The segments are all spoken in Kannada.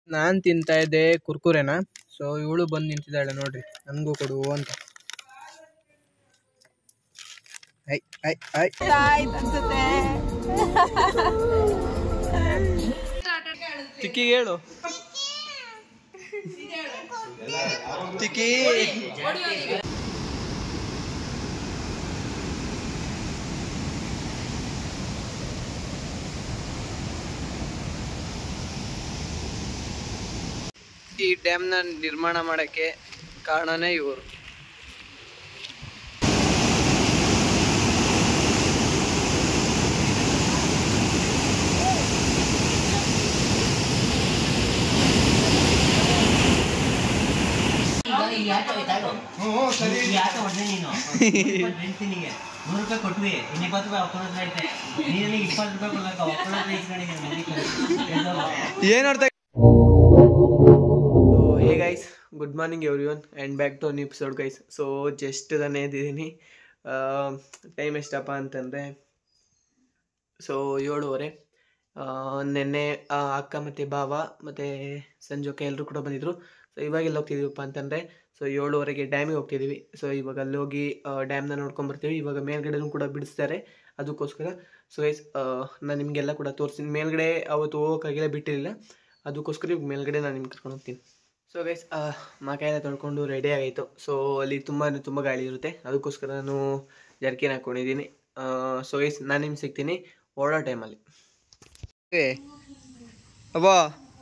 ನಾನು ತಿಂತಾ ಇದ್ದೆ ಕುರ್ಕುರೆನ ಸೊ ಇವಳು ಬಂದು ನಿಂತಿದ್ದಾಳೆ ನೋಡ್ರಿ ನನಗೂ ಕೊಡು ಅಂತ ಐ ಐ ಐ ತಿಕ್ಕಿಗೆ ಹೇಳು ತಿಕ್ಕಿ ಈ ಡ್ಯಾಮ್ನ ನಿರ್ಮಾಣ ಮಾಡಕ್ಕೆ ಕಾರಣನೇ ಇವರು ಯಾಕೆ ಹೊಡೆದೆ ನೀನು ಫ್ರೆಂಡ್ಸಿನಿಗೆ ನೂರು ರೂಪಾಯಿ ಕೊಟ್ವಿ ಇನ್ನು ಇಪ್ಪತ್ತು ರೂಪಾಯಿ ಒಕ್ಕಳ ಹತ್ರ ಐತೆ ನೀನು ಇಪ್ಪತ್ತು ರೂಪಾಯಿ ಕೊಡ್ಬೇಕು ಒಕ್ಕಳ ಹತ್ರ ಇಸ್ಕೊಂಡಿದ್ದೀನಿ ಏನು ಅರ್ಥ hey guys good morning everyone and back to an episode guys so just ತಾನೇ ಎದ್ದಿದ್ದೀನಿ ಟೈಮ್ ಎಷ್ಟಪ್ಪ ಅಂತಂದರೆ ಸೊ ಏಳುವರೆ ಆ, ನೆನ್ನೆ ಆ, ಅಕ್ಕ ಮತ್ತು ಭಾವ ಮತ್ತು ಸಂಜೋಕೆ ಎಲ್ಲರೂ ಕೂಡ ಬಂದಿದ್ದರು ಸೊ ಇವಾಗ ಎಲ್ಲಿ ಹೋಗ್ತಿದ್ದೀವಪ್ಪ ಅಂತಂದರೆ ಸೊ ಏಳುವರೆಗೆ ಡ್ಯಾಮಿಗೆ ಹೋಗ್ತಿದ್ದೀವಿ ಸೊ ಇವಾಗ ಅಲ್ಲಿ ಹೋಗಿ ಡ್ಯಾಮ್ನ ನೋಡ್ಕೊಂಬರ್ತೀವಿ ಇವಾಗ ಮೇಲ್ಗಡೆನೂ ಕೂಡ ಬಿಡಿಸ್ತಾರೆ ಅದಕ್ಕೋಸ್ಕರ ಸೊ ಗೈಸ್ ನಾನು ನಿಮಗೆಲ್ಲ ಕೂಡ ತೋರಿಸ್ತೀನಿ ಮೇಲ್ಗಡೆ ಅವತ್ತು ಹೋಗೋಕ್ಕಾಗಿಲ್ಲ ಬಿಟ್ಟಿರಲಿಲ್ಲ ಅದಕ್ಕೋಸ್ಕರ ಇವಾಗ ಮೇಲ್ಗಡೆ ನಾನು ನಿಮ್ಗೆ ಕರ್ಕೊಂಡು ಹೋಗ್ತೀನಿ ಸೊ ಗೈಸ್ ಮಾಕಾಯೆಲ್ಲ ತೊಳ್ಕೊಂಡು ರೆಡಿ ಆಗಾಯಿತು ಸೊ ಅಲ್ಲಿ ತುಂಬ ಅಂದರೆ ತುಂಬ ಗಾಳಿ ಇರುತ್ತೆ ಅದಕ್ಕೋಸ್ಕರ ನಾನು ಜರ್ಕಿನ್ ಹಾಕ್ಕೊಂಡಿದ್ದೀನಿ ಸೊ ಗೈಸ್ ನಾನು ನಿಮ್ಗೆ ಸಿಗ್ತೀನಿ ಓಡೋ ಟೈಮಲ್ಲಿ ಅಬ್ಬಾ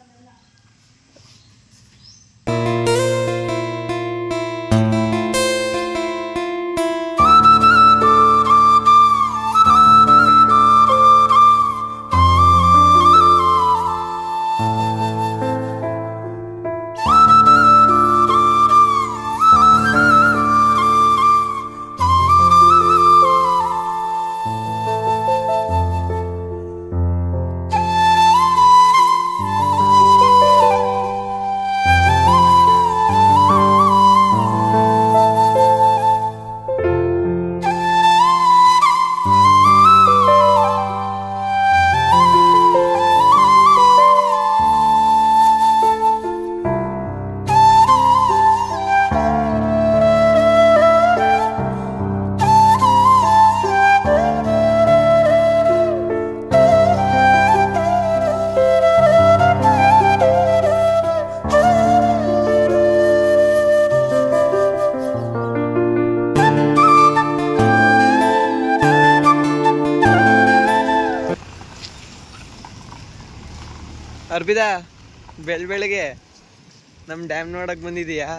ಅರ್ಬಿದಾ ಬೆಳ್ ಬೆಳಗ್ಗೆ ನಮ್ಮ ಡ್ಯಾಮ್ ನೋಡಕ್ ಬಂದಿದೀಯಾ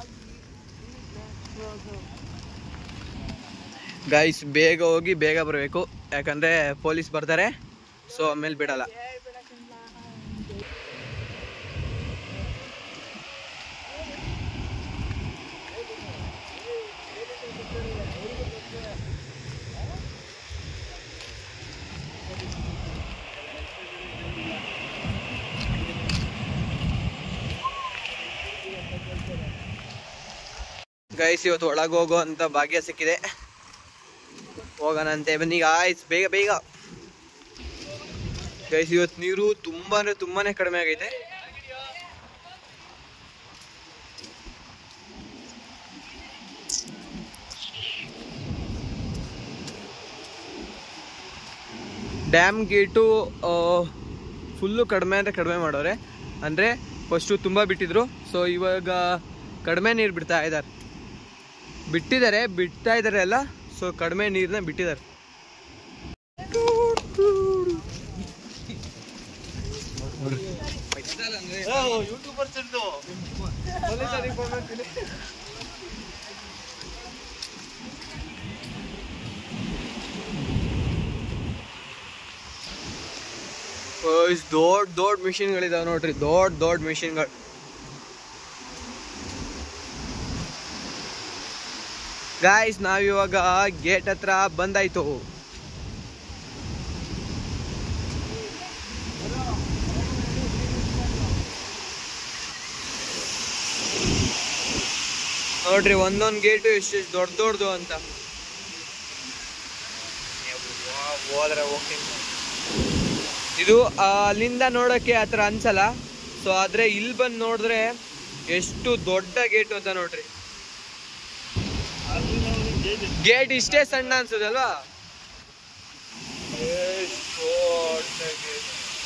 ಗೈಸ್ ಬೇಗ ಹೋಗಿ ಬೇಗ ಬರಬೇಕು ಯಾಕಂದ್ರೆ ಪೊಲೀಸ್ ಬರ್ತಾರೆ ಸೊ ಆಮೇಲೆ ಬಿಡಲ್ಲ ಗೈಸ್ ಇವತ್ತು ಒಳಗೆ ಹೋಗೋ ಅಂತ ಭಾಗ್ಯ ಸಿಕ್ಕಿದೆ ಹೋಗೋಣ ಅಂತೆ ಬನ್ನಿ ಗಾಯ್ಸ್ ಬೇಗ ಬೇಗ ಗೈಸ್ ಇವತ್ತು ನೀರು ತುಂಬಾ ಅಂದ್ರೆ ತುಂಬಾನೇ ಕಡಿಮೆ ಆಗೈತೆ ಡ್ಯಾಮ್ ಗೇಟು ಫುಲ್ಲು ಕಡಿಮೆ ಅಂದರೆ ಕಡಿಮೆ ಮಾಡೋರೆ ಅಂದರೆ ಫಸ್ಟು ತುಂಬ ಬಿಟ್ಟಿದ್ರು ಸೊ ಇವಾಗ ಕಡಿಮೆ ನೀರು ಬಿಡ್ತಾ ಇದ್ದಾರೆ ಬಿಟ್ಟಿದ್ದಾರೆ ಬಿಡ್ತಾ ಇದ್ದಾರೆ ಎಲ್ಲ ಸೊ ಕಡಿಮೆ ನೀರನ್ನ ಬಿಟ್ಟಿದ್ದಾರೆ ದೊಡ್ಡ ದೊಡ್ಡ ಮಿಷಿನ್ಗಳಿದಾವೆ ನೋಡ್ರಿ ದೊಡ್ಡ ದೊಡ್ಡ ಮಿಷಿನ್ಗಳು ಗಾಯ್ಸ್ ನಾವಿವಾಗ ಗೇಟ್ ಹತ್ರ ಬಂದಾಯ್ತು ನೋಡ್ರಿ ಒಂದೊಂದು ಗೇಟು ಎಷ್ಟೆಷ್ಟು ದೊಡ್ಡ ದೊಡ್ಡದು ಅಂತ ಹೋದ್ರೆ ಹೋಗ್ತೀನಿ ಇದು ಆ, ಅಲ್ಲಿಂದ ನೋಡೋಕ್ಕೆ ಆ ಥರ ಅನ್ಸಲ್ಲ ಸೊ ಆದರೆ ಇಲ್ಲಿ ಬಂದು ನೋಡಿದ್ರೆ ಎಷ್ಟು ದೊಡ್ಡ ಗೇಟು ಅಂತ ನೋಡ್ರಿ ಗೇಟ್ ಇಷ್ಟೇ ಸಣ್ಣ ಅನ್ಸುದಲ್ವಾ ಎಷ್ಟು ದೊಡ್ಡ gate.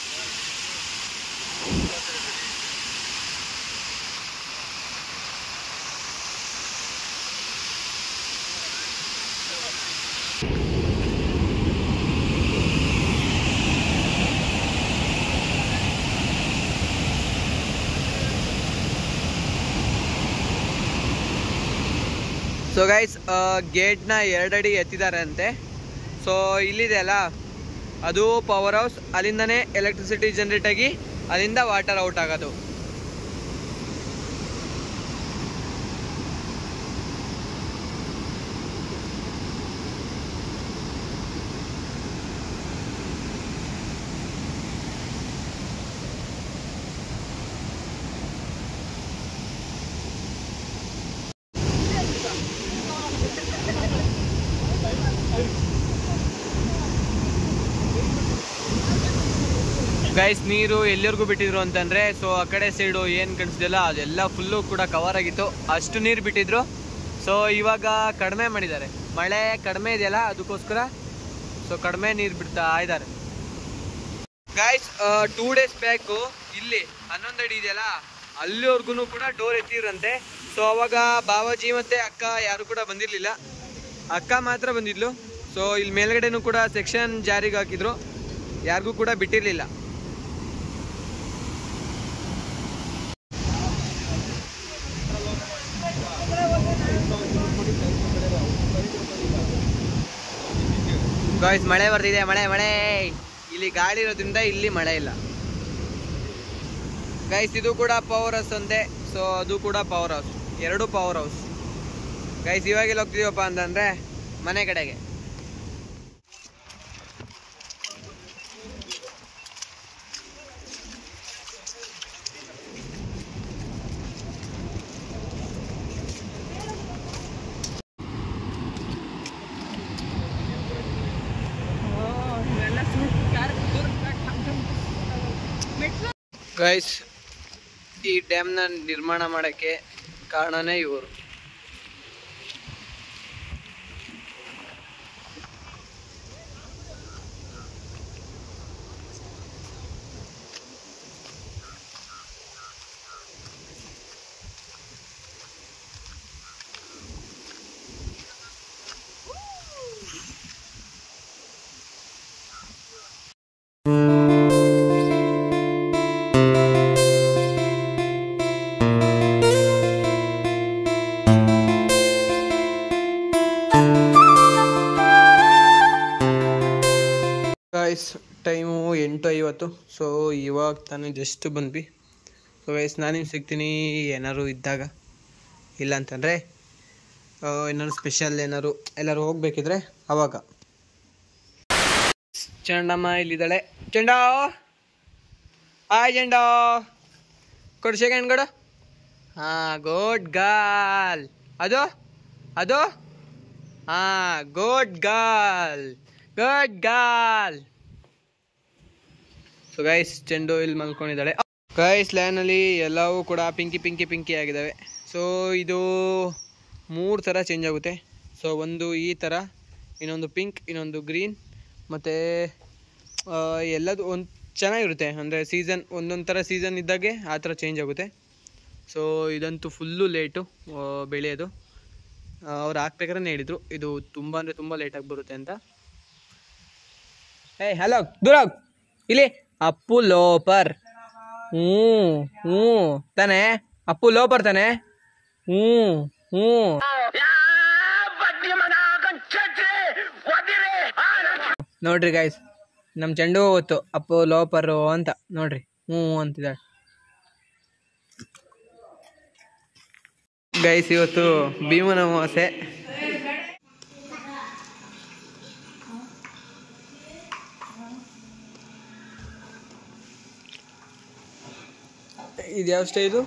ಸೊ ಗೈಸ್ ಗೇಟ್ನ ಎರಡಡಿ ಎತ್ತಿದ್ದಾರೆ ಅಂತೆ ಸೊ ಇಲ್ಲಿದೆ ಅಲ್ಲ ಅದು ಪವರ್ ಹೌಸ್ ಅಲ್ಲಿಂದನೇ ಎಲೆಕ್ಟ್ರಿಸಿಟಿ ಜನರೇಟ್ ಆಗಿ ಅಲ್ಲಿಂದ ವಾಟರ್ ಔಟ್ ಆಗೋದು ಗೈಸ್ ನೀರು ಎಲ್ಲಿವರೆಗೂ ಬಿಟ್ಟಿದ್ರು ಅಂತಂದ್ರೆ ಸೊ ಆ ಕಡೆ ಸೈಡು ಏನು ಕಾಣಿಸ್ತಿಲ್ಲ ಅದೆಲ್ಲ ಫುಲ್ಲು ಕೂಡ ಕವರ್ ಆಗಿತ್ತು ಅಷ್ಟು ನೀರು ಬಿಟ್ಟಿದ್ರು ಸೊ ಇವಾಗ ಕಡಿಮೆ ಮಾಡಿದ್ದಾರೆ ಮಳೆ ಕಡಿಮೆ ಇದೆಯಲ್ಲ ಅದಕ್ಕೋಸ್ಕರ ಸೊ ಕಡಿಮೆ ನೀರು ಬಿಡ್ತಾ ಇದ್ದಾರೆ ಗೈಸ್ ಟೂ ಡೇಸ್ ಬ್ಯಾಕು ಇಲ್ಲಿ ಹನ್ನೊಂದು ಅಡಿ ಇದೆಯಲ್ಲ ಅಲ್ಲಿವರೆಗೂ ಕೂಡ ಡೋರ್ ಎತ್ತಿದ್ರಂತೆ ಸೊ ಅವಾಗ ಬಾವಾಜಿ ಮತ್ತೆ ಅಕ್ಕ ಯಾರು ಕೂಡ ಬಂದಿರಲಿಲ್ಲ ಅಕ್ಕ ಮಾತ್ರ ಬಂದಿದ್ಲು ಸೊ ಇಲ್ಲಿ ಮೇಲ್ಗಡೆನೂ ಕೂಡ ಸೆಕ್ಷನ್ ಜಾರಿಗೆ ಹಾಕಿದ್ರು ಯಾರಿಗೂ ಕೂಡ ಬಿಟ್ಟಿರಲಿಲ್ಲ ಗಾಯ್ಸ್ ಮಳೆ ಬರ್ತಿದೆ ಮಳೆ ಮಳೆ ಇಲ್ಲಿ ಗಾಳಿ ಇರೋದ್ರಿಂದ ಇಲ್ಲಿ ಮಳೆ ಇಲ್ಲ ಗೈಸ್ ಇದು ಕೂಡ ಪವರ್ ಹೌಸ್ ಅಂತೆ ಸೊ ಅದು ಕೂಡ ಪವರ್ ಹೌಸ್ ಎರಡು ಪವರ್ ಹೌಸ್ ಗೈಸ್ ಇವಾಗೆಲ್ಲ ಹೋಗ್ತೀವಪ್ಪ ಅಂತಂದ್ರೆ ಮನೆ ಕಡೆಗೆ ಗೈಸ್ ಈ ಡ್ಯಾಮ್ನ ನಿರ್ಮಾಣ ಮಾಡೋಕ್ಕೆ ಕಾರಣನೇ ಇವರು ಗೈಸ್ ಟೈಮು ಎಂಟು ಐವತ್ತು ಸೊ ಇವಾಗ ತಾನೇ ಜಸ್ಟ್ ಬಂದ್ವಿ ಸೊ ಗೈಸ್ ನಾನು ಸಿಗ್ತೀನಿ ಏನಾದ್ರು ಇದ್ದಾಗ ಇಲ್ಲ ಅಂತಂದರೆ ಏನಾದ್ರು ಸ್ಪೆಷಲ್ ಏನಾದ್ರು ಎಲ್ಲರೂ ಹೋಗ್ಬೇಕಿದ್ರೆ ಅವಾಗ ಚಂಡಮ್ಮ ಇಲ್ಲಿದ್ದಾಳೆ ಚಂಡ ಹಾಯ್ ಚಂಡ ಕೊಡು ಸೆಕೆಂಡ್ ಕೊಡು ಹಾಂ ಗುಡ್ ಗಾಲ್ ಅದು ಅದು ಹಾಂ good girl good girl so guys ಚೆಂಡು ಇಲ್ಲಿ ಮಲ್ಕೊಂಡಿದ್ದಾಳೆ ಗೈಸ್ ಲ್ಯಾನಲ್ಲಿ ಎಲ್ಲವೂ ಕೂಡ ಪಿಂಕಿ ಪಿಂಕಿ ಪಿಂಕಿ ಆಗಿದ್ದಾವೆ ಸೊ ಇದು ಮೂರು ಥರ ಚೇಂಜ್ ಆಗುತ್ತೆ ಸೊ ಒಂದು ಈ ಥರ ಇನ್ನೊಂದು ಪಿಂಕ್ ಇನ್ನೊಂದು ಗ್ರೀನ್ ಮತ್ತು ಎಲ್ಲದು ಒಂದು ಚೆನ್ನಾಗಿರುತ್ತೆ ಅಂದರೆ ಸೀಸನ್ ಒಂದೊಂದು ಥರ ಸೀಸನ್ ಇದ್ದಾಗೆ ಆ ಥರ ಚೇಂಜ್ ಆಗುತ್ತೆ ಸೊ ಇದಂತೂ ಫುಲ್ಲು ಲೇಟು ಬೆಳೆಯೋದು ಅವ್ರು ಹಾಕ್ಬೇಕಾದ್ರೆ ಹೇಳಿದರು ಇದು ತುಂಬ ಅಂದರೆ ತುಂಬ ಲೇಟಾಗಿ ಬರುತ್ತೆ ಅಂತ ಏಯ್ ಹಲೋ ದೂರ ಹೋಗ್. ಇಲ್ಲಿ ಅಪ್ಪು ಲೋಪರ್ ಹ್ಞೂ ಹ್ಞೂ ತಾನೆ ಅಪ್ಪು ಲೋಪರ್ ತಾನೆ ಹ್ಞೂ ಹ್ಞೂ ನೋಡ್ರಿ ಗಾಯ್ಸ್ ನಮ್ಮ ಚೆಂಡು ಗೊತ್ತು ಅಪ್ಪು ಲೋಪರು ಅಂತ ನೋಡ್ರಿ ಹ್ಞೂ ಅಂತಿದ್ದಾಳೆ ಗೈಸ್ ಇವತ್ತು ಭೀಮನ ಅಮಾವಾಸ್ಯೆ ಇದ್ಯಾವ ಸ್ಟೈಲು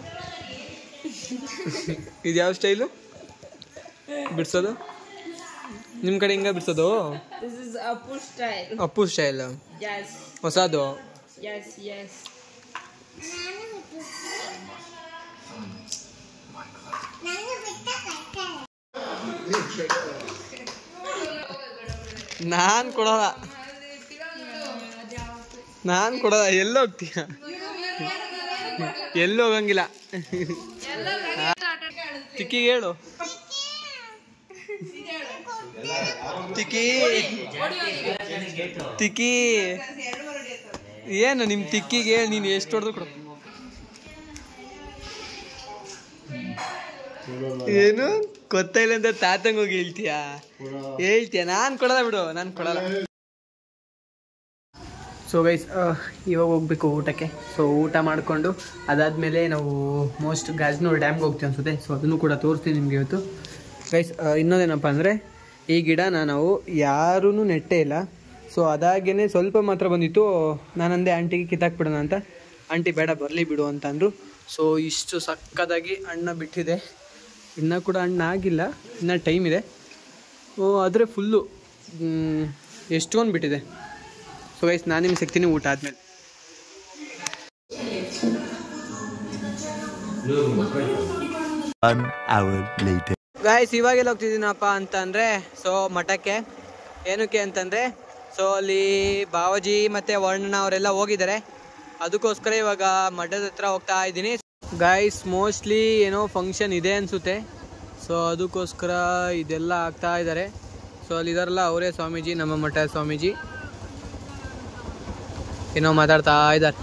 ಇದ್ಯಾವ ಸ್ಟೈಲು ಬಿಡ್ಸೋದು ನಿಮ್ಮ ಕಡೆ ಹಿಂಗ ಬಿಡ್ಸೋದು This is Apu style. Appu style Yes, ಹೊಸದು yes, yes. ನಾನ್ ಕೊಡಲ್ಲ ನಾನ್ ಕೊಡಲ್ಲ ಎಲ್ಲಿ ಹೋಗ್ತೀಯ ಎಲ್ಲಿ ಹೋಗಂಗಿಲ್ಲ ತಿಕ್ಕಿಗೆ ಹೇಳು ತಿಕ್ಕಿ ತಿಕ್ಕಿ ಏನು ನಿಮ್ ತಿಕ್ಕಿಗೆ ನೀನು ಎಷ್ಟು ಹೊಡೆದು ಕೊಡು ಏನು ಗೊತ್ತಾಯಿಲ್ಲ ಅಂತ ತಾತಂಗ್ ಹೋಗಿ ಹೇಳ್ತೀಯಾ ಹೇಳ್ತೀಯ ನಾನ್ ಕೊಡಲ್ಲ ಬಿಡು ನಾನ್ ಕೊಡಲ್ಲ ಸೊ ಗೈಸ್ ಇವಾಗ ಹೋಗ್ಬೇಕು ಊಟಕ್ಕೆ ಸೊ ಊಟ ಮಾಡಿಕೊಂಡು ಅದಾದಮೇಲೆ ನಾವು ಮೋಸ್ಟ್ ಗಾಜನೂರು ಡ್ಯಾಮ್ಗೆ ಹೋಗ್ತೀವಿ ಅನ್ಸುತ್ತೆ ಸೊ ಅದನ್ನು ಕೂಡ ತೋರಿಸ್ತೀನಿ ನಿಮಗೆ ಇವತ್ತು ಗೈಸ್ ಇನ್ನೊಂದೇನಪ್ಪ ಅಂದರೆ ಈ ಗಿಡನ ನಾವು ಯಾರೂ ನೆಟ್ಟೇ ಇಲ್ಲ ಸೊ ಅದಾಗೇನೆ ಸ್ವಲ್ಪ ಮಾತ್ರ ಬಂದಿತ್ತು ನಾನಂದೆ ಆಂಟಿಗೆ ಕಿತ್ತಾಕ್ಬಿಡೋಣ ಅಂತ ಆಂಟಿ ಬೇಡ ಬರಲಿ ಬಿಡು ಅಂತ ಅಂದರು ಸೊ ಇಷ್ಟು ಸಕ್ಕದಾಗಿ ಹಣ್ಣ ಬಿಟ್ಟಿದೆ ಇನ್ನೂ ಕೂಡ ಹಣ್ಣು ಆಗಿಲ್ಲ ಇನ್ನೂ ಟೈಮ್ ಇದೆ ಓ ಆದರೆ ಫುಲ್ಲು ಎಷ್ಟೊಂದು ಬಿಟ್ಟಿದೆ ಸೊ ಗೈಸ್ ನಾನು ನಿಮ್ಗೆ ಸಿಗ್ತೀನಿ ಊಟ ಆದಮೇಲೆ One hour later. ಗಾಯ್ಸ್ ಇವಾಗೆಲ್ಲ ಹೋಗ್ತಿದ್ದೀನಪ್ಪ ಅಂತ ಅಂದರೆ ಸೊ ಮಠಕ್ಕೆ ಏನಕ್ಕೆ ಅಂತಂದರೆ ಸೊ ಅಲ್ಲಿ ಬಾವಾಜಿ ಮತ್ತು ವರ್ಣನ ಅವರೆಲ್ಲ ಹೋಗಿದ್ದಾರೆ ಅದಕ್ಕೋಸ್ಕರ ಇವಾಗ ಮಠದ ಹತ್ರ ಹೋಗ್ತಾ ಇದ್ದೀನಿ ಗಾಯ್ಸ್ ಮೋಸ್ಟ್ಲಿ ಏನೋ ಫಂಕ್ಷನ್ ಇದೆ ಅನಿಸುತ್ತೆ ಸೊ ಅದಕ್ಕೋಸ್ಕರ ಇದೆಲ್ಲ ಆಗ್ತಾ ಇದ್ದಾರೆ ಸೊ ಅಲ್ಲಿದಾರಲ್ಲ ಅವರೇ ಸ್ವಾಮೀಜಿ ನಮ್ಮ ಮಠ ಸ್ವಾಮೀಜಿ ಏನೋ ಮಾತಾಡ್ತಾ ಇದ್ದಾರೆ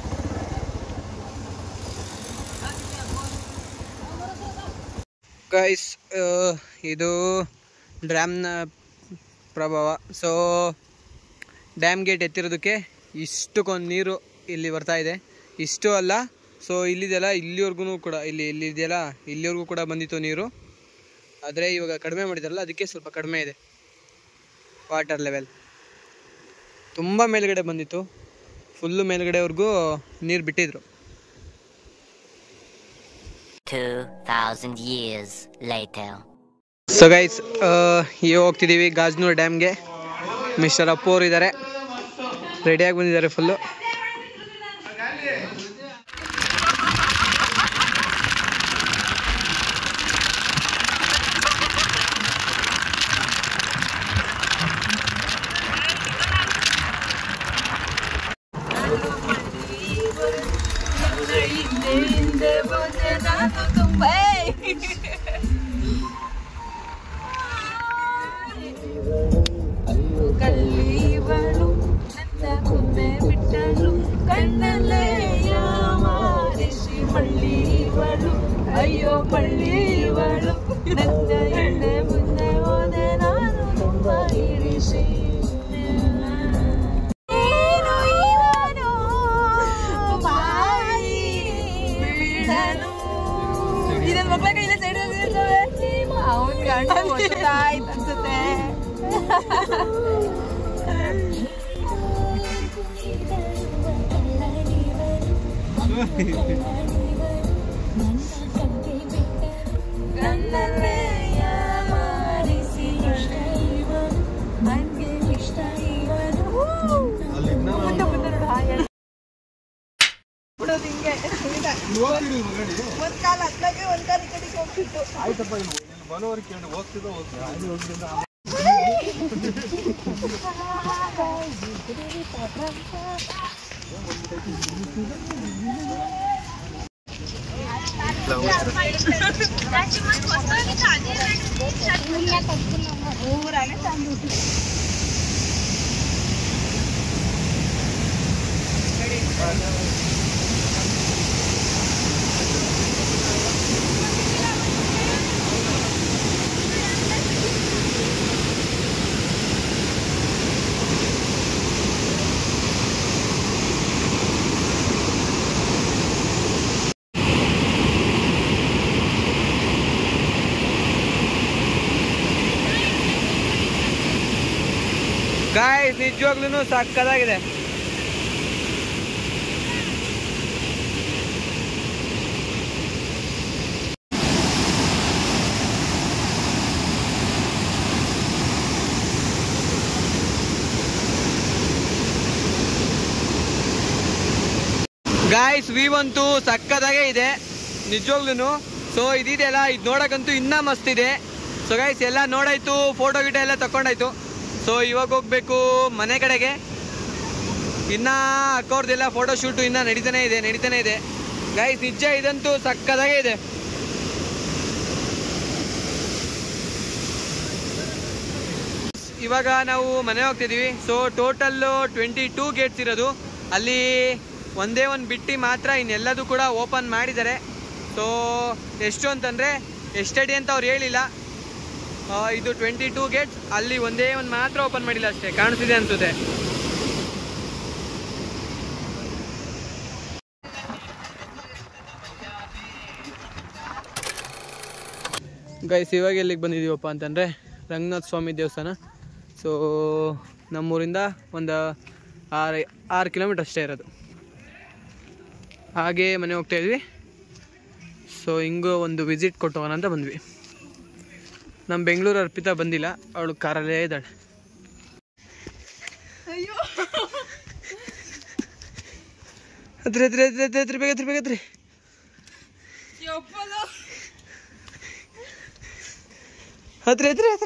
ಗೈಸ್ ಇದು ಡ್ಯಾಮ್ನ ಪ್ರಭಾವ ಸೊ ಡ್ಯಾಮ್ ಗೇಟ್ ಎತ್ತಿರೋದಕ್ಕೆ ಇಷ್ಟಕ್ಕೊಂದು ನೀರು ಇಲ್ಲಿ ಬರ್ತಾ ಇದೆ ಇಷ್ಟು ಅಲ್ಲ ಸೊ ಇಲ್ಲಿದೆಲ್ಲ ಇಲ್ಲಿವರೆಗೂ ಕೂಡ ಇಲ್ಲಿ ಇಲ್ಲಿದೆಯಲ್ಲ ಇಲ್ಲಿವರೆಗೂ ಕೂಡ ಬಂದಿತ್ತು ನೀರು ಆದರೆ ಇವಾಗ ಕಡಿಮೆ ಮಾಡಿದಾರಲ್ಲ ಅದಕ್ಕೆ ಸ್ವಲ್ಪ ಕಡಿಮೆ ಇದೆ ವಾಟರ್ ಲೆವೆಲ್ ತುಂಬ ಮೇಲ್ಗಡೆ ಬಂದಿತ್ತು ಫುಲ್ಲು ಮೇಲ್ಗಡೆವರೆಗೂ ನೀರು ಬಿಟ್ಟಿದ್ರು 2,000 years later. ಸೊ ಗೈಸ್ ಈಗ ಹೋಗ್ತಿದ್ದೀವಿ ಗಾಜ್ನೂರ್ ಡ್ಯಾಮ್ಗೆ ಮಿಸ್ಟರ್ ಅಪ್ಪು ಅವರು ಇದ್ದಾರೆ ರೆಡಿಯಾಗಿ ಬಂದಿದ್ದಾರೆ ಫುಲ್ಲು ಕಲ್ಲಿವಳು ನನ್ನ ಮುಂದೆ ಬಿಟ್ಟಳು ಕಣ್ಣಲ್ಲೇ ಮಾರಿಸಿ ಮಳ್ಳಿವಳು ಅಯ್ಯೋ ಮಳ್ಳಿವಳು ನನ್ನ ಎಣ್ಣೆ ಮುಂದೆ ಹೋದೆ ನಾನು ತುಂಬ ಇರಿಸಿ ಏನು ಇವನು ಬಾಯಿ ಬಿಡನು ಇದನ್ನ ಮಕ್ಳ ಕೈಲೇ ಸೈಡ್ ಅವನ್ ಗಂಡ ಗೊತ್ತಾಯ್ತು ಅನ್ಸುತ್ತೆ ಕಣ್ಣಲ್ಲೇ ಮಾರಿಸಿ ಇವನು ನಂಗೆ ಇಷ್ಟ ಇವನು ಮುಂದೆ ಮುಂದೆ ನೋಡು ಹಾಗೆ ಹೇಳು. ಬಿಡೋದು ಹಿಂಗೆ ಒಂದ್ ಕಾಲ ಹತ್ಲಾಗೆ ಒಂದ್ ಕಾಲ ಈ ಕಡೆಗೆ ಹೋಗ್ತಿತ್ತು ಗಾಯ್ಸ್ ನಿಜವಾಗ್ಲೂ ಸಕ್ಕದಾಗಿದೆ ಗಾಯ್ಸ್ ವ್ಯೂ ಅಂತೂ ಸಕ್ಕದಾಗೆ ಇದೆ ನಿಜವಾಗ್ಲೂ ಸೊ ಇದಿದೆಯಲ್ಲ ಇದು ನೋಡಕ್ಕಂತೂ ಇನ್ನೂ ಮಸ್ತ್ ಇದೆ ಸೊ ಗೈಸ್ ಎಲ್ಲ ನೋಡಾಯ್ತು ಫೋಟೋ ಗಿಟ ಎಲ್ಲ ತಗೊಂಡಾಯ್ತು ಸೊ ಇವಾಗ ಹೋಗ್ಬೇಕು ಮನೆ ಕಡೆಗೆ ಇನ್ನ ಅಕ್ಕವ್ರದ್ದೆಲ್ಲ ಫೋಟೋ ಶೂಟು ಇನ್ನ ನಡೀತಾನೆ ಇದೆ ನಡೀತಾನೆ ಇದೆ ಗೈಸ್ ನಿಜ ಇದಂತೂ ಸಕ್ಕದಾಗೆ ಇದೆ ಇವಾಗ ನಾವು ಮನೆ ಹೋಗ್ತಿದೀವಿ so total twenty two gates ಇರೋದು ಅಲ್ಲಿ ಒಂದೇ ಒಂದು ಬಿಟ್ಟು ಮಾತ್ರ ಇನ್ನೆಲ್ಲದೂ ಕೂಡ ಓಪನ್ ಮಾಡಿದ್ದಾರೆ ಸೊ ಎಷ್ಟು ಅಂತಂದರೆ ಎಷ್ಟಡಿ ಅಂತ ಅವ್ರು ಹೇಳಿಲ್ಲ ಆ, ಇದು ಟ್ವೆಂಟಿ ಟೂ ಗೇಟ್ಸ್ ಅಲ್ಲಿ ಒಂದೇ ಒಂದು ಮಾತ್ರ ಓಪನ್ ಮಾಡಿಲ್ಲ ಅಷ್ಟೇ ಕಾಣಿಸ್ತಿದೆ ಅನ್ಸುತ್ತೆ ಗೈಸ್ ಇವಾಗ ಎಲ್ಲಿಗೆ ಬಂದಿದ್ದೀವಪ್ಪ ಅಂತಂದರೆ ರಂಗನಾಥ ಸ್ವಾಮಿ ದೇವಸ್ಥಾನ ಸೊ ನಮ್ಮೂರಿಂದ ಒಂದು ಆರು ಆರು ಕಿಲೋಮೀಟ್ರ್ ಅಷ್ಟೇ ಇರೋದು ಹಾಗೆ ಮನೆ ಹೋಗ್ತಾ ಇದ್ವಿ ಸೊ ಹಿಂಗೂ ಒಂದು ವಿಸಿಟ್ ಕೊಟ್ಟು ಹೋಗೋಣ ಅಂತ ಬಂದ್ವಿ ನಮ್ಮ ಬೆಂಗಳೂರು ಅರ್ಪಿತಾ ಬಂದಿಲ್ಲ ಅವಳು ಕಾರಲ್ಲೇ ಇದ್ದಾಳೆ ಹತ್ರ ಹತ್ರ ಹತ್ರ ಹತ್ರ ಹತ್ರ ಬೇಗ ಹತ್ರ ಬೇಗ ಹತ್ರ ಹತ್ರ ಹತ್ರ ಹತ್ರ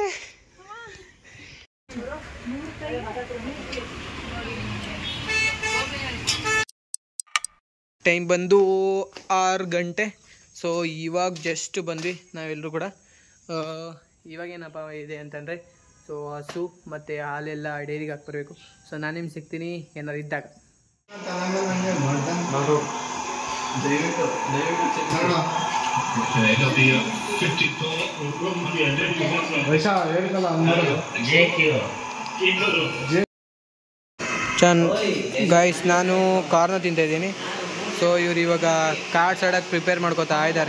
ಟೈಮ್ ಬಂದು ಆರು ಗಂಟೆ ಸೊ ಇವಾಗ ಜಸ್ಟ್ ಬಂದ್ವಿ ನಾವೆಲ್ಲರೂ ಕೂಡ ಆ, ಇವಾಗೇನಪ್ಪ ಇದೆ ಅಂತಂದರೆ ಸೊ ಹಸು ಮತ್ತು ಹಾಲೆಲ್ಲ ಡೈರಿಗೆ ಹಾಕ್ಬರ್ಬೇಕು ಸೊ ನಾನು ನಿಮ್ಗೆ ಸಿಗ್ತೀನಿ ಏನಾರು ಇದ್ದಾಗ ಚನ್ ಗಾಯ್ಸ್ ನಾನು ಕಾರ್ನ ತಿಂತಾ ಇದ್ದೀನಿ ಸೊ ಇವ್ರು ಇವಾಗ ಕಾರ್ಡ್ ಸೈಡಾಗಿ ಪ್ರಿಪೇರ್ ಮಾಡ್ಕೋತಾ ಇದ್ದಾರೆ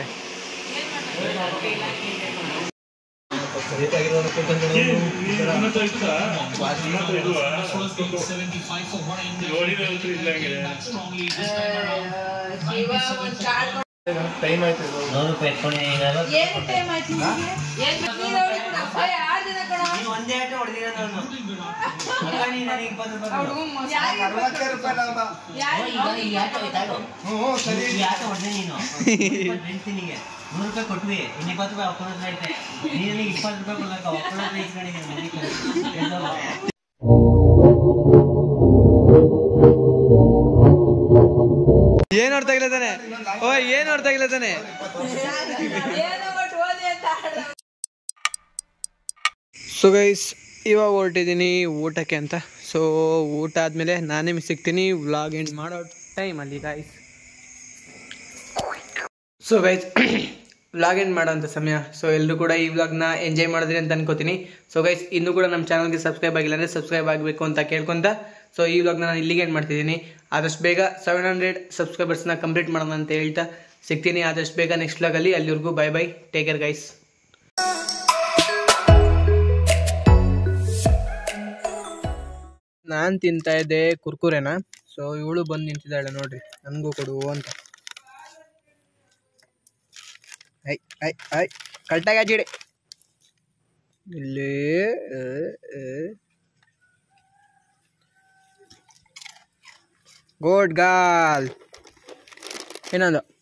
ನೂರು ರೂಪಾಯಿ ಎತ್ಕೊಂಡು ಈಗ ಅರವತ್ತು ಏನು ಟೈಮ್ ಆಯ್ತು ನಿಮಗೆ? ಏನ್ ನೀನ್ ಅವ್ರಿಗೆ ಕೊಡು. ಅಯ್ಯ, ಆರ್ ಜನ ಕಣೋ. ನೀನು ಒಂದೇ ಆಟ ಹೊಡೆದಿರೋ ನಾನು ಮಗ ನೀನು ನನಗೆ ಇಪ್ಪತ್ತು ರೂಪಾಯಿ ಕೊಡು. ಯಾರಿಗೆ ಯಾರಿಗೆ? ಈ ಆಟ ಹೋಯ್ತಾಳು. ಈ ಆಟ ಹೊಡೆದೆ ನೀನು ಫ್ರೆಂಡ್ಸಿನಿಗೆ ನೂರು ರೂಪಾಯಿ ಕೊಟ್ವಿ ಇನ್ನು ಇಪ್ಪತ್ತು ರೂಪಾಯಿ ಒಕ್ಕಳ ಹತ್ರ ಐತೆ ನೀನು ನನಗೆ ಇಪ್ಪತ್ತು ರೂಪಾಯಿ ಕೊಡ್ಲಕ್ಕ ಒಕ್ಕಳ ಹತ್ರ ಇಸ್ಕೊಂಡಿದ್ದೀನಿ ಮನೆ ಕಡೆ. ಏನು ಅರ್ಥ ಆಗಿಲ್ಲ ತಾನೆ ಓ ಏನು ಅರ್ಥ ಆಗಿಲ್ಲ ತಾನೆ ಏನೋ ಒಟ್ಟು ಓದಿ ಅಂತ ಆಡ್ದ. ಸೊ ಗೈಸ್ ಇವಾಗ ಹೊರಟಿದ್ದೀನಿ ಊಟಕ್ಕೆ ಅಂತ ಸೊ ಊಟ ಆದಮೇಲೆ ನಾನೇ ನಿಮ್ಗೆ ಸಿಗ್ತೀನಿ ವ್ಲಾಗ್ ಎಂಡ್ ಮಾಡೋ ಟೈಮಲ್ಲಿ guys so guys vlog end ಮಾಡೋಂಥ ಸಮಯ ಸೊ ಎಲ್ಲರೂ ಕೂಡ ಈ ವ್ಲಾಗ್ನ ಎಂಜಾಯ್ ಮಾಡಿದ್ರಿ ಅಂತ ಅನ್ಕೋತೀನಿ ಸೊ ಗೈಸ್ ಇನ್ನೂ ಕೂಡ ನಮ್ಮ ಚಾನಲ್ಗೆ ಸಬ್ಸ್ಕ್ರೈಬ್ ಆಗಿಲ್ಲ ಅಂದರೆ ಸಬ್ಸ್ಕ್ರೈಬ್ ಆಗಬೇಕು ಅಂತ ಕೇಳ್ಕೊತ ಸೊ ಈ ವ್ಲಾಗ್ನ ನಾನು ಇಲ್ಲಿಗೆ ಎಂಡ್ ಮಾಡ್ತಿದ್ದೀನಿ ಆದಷ್ಟು ಬೇಗ ಸೆವೆನ್ ಹಂಡ್ರೆಡ್ ಸಬ್ಸ್ಕ್ರೈಬರ್ಸ್ನ ಕಂಪ್ಲೀಟ್ ಮಾಡೋಣ ಅಂತ ಹೇಳ್ತಾ ಸಿಗ್ತೀನಿ ಆದಷ್ಟು ಬೇಗ ನೆಕ್ಸ್ಟ್ ವ್ಲಾಗಲ್ಲಿ ಅಲ್ಲಿವರೆಗೂ bye bye take care guys ನಾನು ತಿಂತಾ ಇದ್ದೆ ಕುರ್ಕುರೆನ ಸೊ ಇವಳು ಬಂದು ನಿಂತಿದ್ದಾಳೆ ನೋಡ್ರಿ ನನಗೂ ಕೊಡು ಅಂತ ಐ ಐ ಐ ಕರೆಕ್ಟಾಗಿ ಹಚ್ಚಿಡಿ ಇಲ್ಲಿ ಗುಡ್ ಗಾಲ್ ಏನಂದ